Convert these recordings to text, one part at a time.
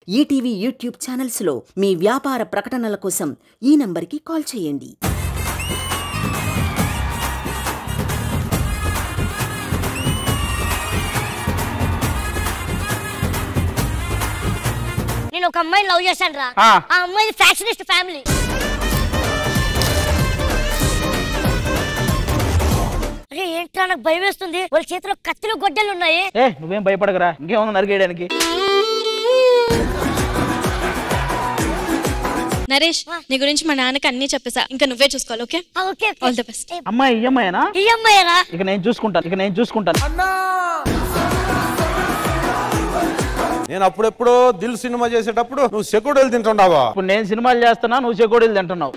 ETV YouTube ఛానల్స్లో మీ వ్యాపార ప్రకటనల కోసం ఈ నంబర్కి కాల్ చేయండి నేను ఒక అమ్మాయిని లవ్ చేశాను రా ఆ. ఆ అమ్మాయి ఫ్యాషనిస్ట్ ఫ్యామిలీ అరే ఏంట్రా నాకు భయం వేస్తుంది వాళ్ళ చేతిలో కత్తులు గొడ్డలు ఉన్నాయి ఏ నువ్వేం భయపడకరా ఇంకేముంది నరికేయడానికి నరేష్ నీ గురించి మా నాన్నకి అన్ని చెప్పేసా ఇంకా నువ్వే చూసుకోవాలి ఓకే ఆ, ఓకే ఆల్ ది బెస్ట్ అమ్మాయి ఈఎంఐనా ఈ అమ్మాయిరా ఇక నేను చూసుకుంటాను ఇక నేను చూసుకుంటాను నేను అప్పుడెప్పుడో దిల్ సినిమా చేసేటప్పుడు నువ్వు సెక్యూరిటీలు తింటుండవా ఇప్పుడు నేను సినిమాలు చేస్తున్నా నువ్వు చెకోడీలు తింటున్నావు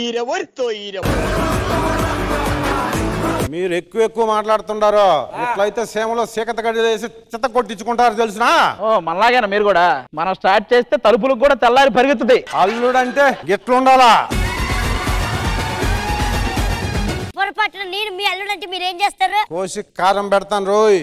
మీరు ఎక్కువ ఎక్కువ మాట్లాడుతుండారు ఇట్లయితే సేమలో సీకత గడి వేసి చిత్త కొట్టించుకుంటారు తెలిసిన ఓ మనలాగేనా మీరు కూడా మనం స్టార్ట్ చేస్తే తలుపులకు కూడా తెల్లారి పరిగెత్తుతాయి అల్లుడంటే గిట్లుండాలా పొరపాటున నేను మీ అల్లుడంటే మీరు ఏం చేస్తారు కోసి కారం పెడతాను రోయ్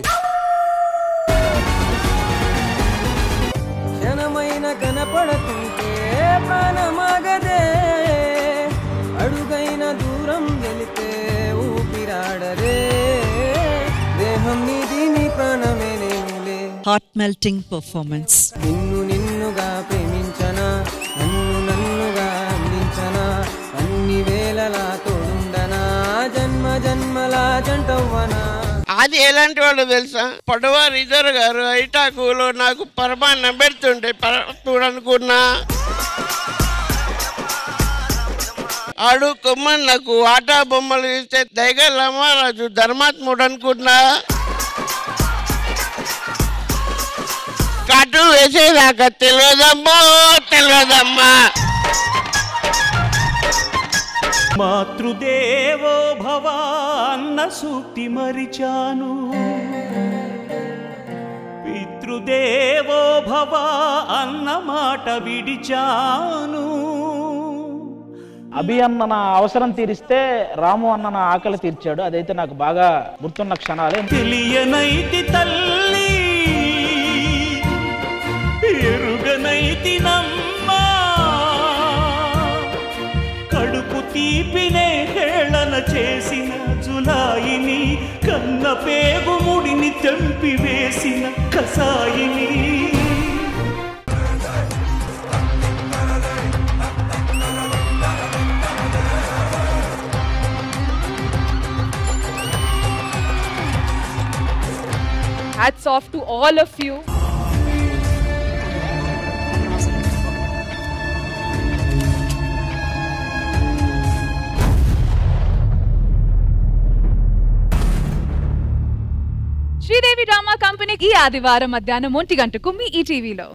క్షణమైన కనపడకుంటే ప్రాణమాగదే అడుగైన దూరం వెళితే ఊపిరాడరే దేహం నీది నీ ప్రాణమే నేనులే heart melting performance. నిన్ను నిన్నుగా ప్రేమించనా నన్ను నన్నుగా అందించనా అన్ని వేళలా తోడుండనా జన్మ జన్మలా జంటవ్వనా అది ఎలాంటి వాడు తెలుసా పడవ రిజర్వ్ గారు ఐటాకులో నాకు పరమాన్నం పెడుతుండే చూడనుకున్నా ఆడు కొమ్మని నాకు ఆటా బొమ్మలు ఇస్తే దైగల్ రాజు ధర్మాత్ముడు అనుకున్నా కటు వేసేదాకా తెలియదమ్మో తెలియదమ్మా మాతృదేవో భవ అన్న సూక్తి మరిచాను పితృదేవో భవ అన్న మాట విడిచాను అభి అన్న నా అవసరం తీరిస్తే రాము అన్న నా ఆకలి తీర్చాడు అదైతే నాకు బాగా గుర్తున్న క్షణాలే తెలియనైతి తల్లి ఎరుగనైతి నమ్మా కడుపు తీపినే హేళన చేసిన జులాయిని కన్న పేగు ముడిని తెంపి వేసిన కసాయిని Hats off to all of you. Sridevi drama company ఈ ఆదివారం మధ్యాహ్నం ఒంటి గంటకు మీ ఈ టీవీలో